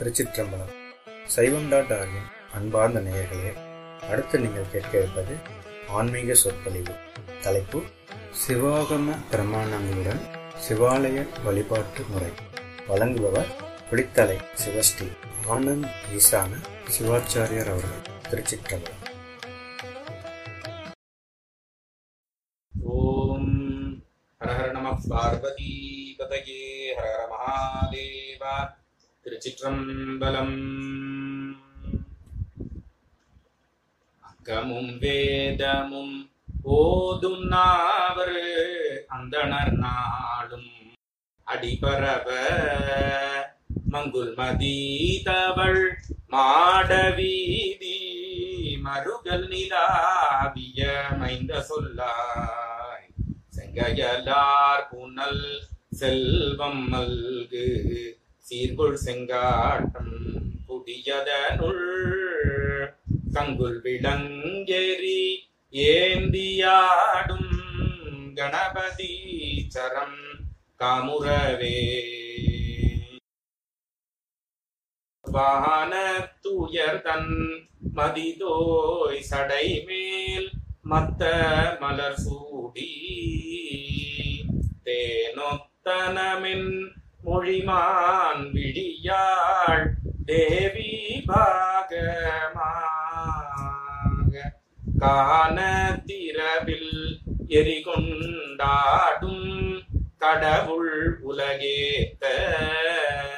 திருச்சிற்றம்பலம் சைவம் டாட் ஆர்கின் அன்பார்ந்த நேயர்களே அடுத்து நீங்கள் கேட்க இருப்பது ஆன்மீக சொற்பொழிவு தலைப்பு சிவாகம பிரமாணங்களுடன் சிவாலய வழிபாட்டு முறை வழங்குபவர் புலித்தலை சிவஸ்ரீ ஆனந்த் ஈசான சிவாச்சாரியர் அவர்கள் திருச்சிற்றம்பலம் ஓம் ஹர ஹர நம பார்வதி பதகே ஹர ஹர மகாதேவ திருச்சிற்றம்பலம் அக்கமும் வேதமும் ஓதும் நாவர் அந்தணர் நாளும் அடிபரவ மங்குல் மதீதவள் மாடவீதி மருகல் நிலாவிய மைந்த சொல்லாய் செங்கையலார் புனல் செல்வம் மல்கு சீர்கொள் செங்காட்டம் புதியதனுள் கங்குல் விளங்கெறி ஏந்தியாடும் கணபதி சரம் காமுறவே வானத்துயர் தன் மதிதோய் சடை மேல் மத்த மலர் சூடி தேனொத்தனமின் மொழிமான் விழியாள் தேவி பாகமாக காணத்திரவில் எரிகொண்டாடும் கடவுள் உலகேத்த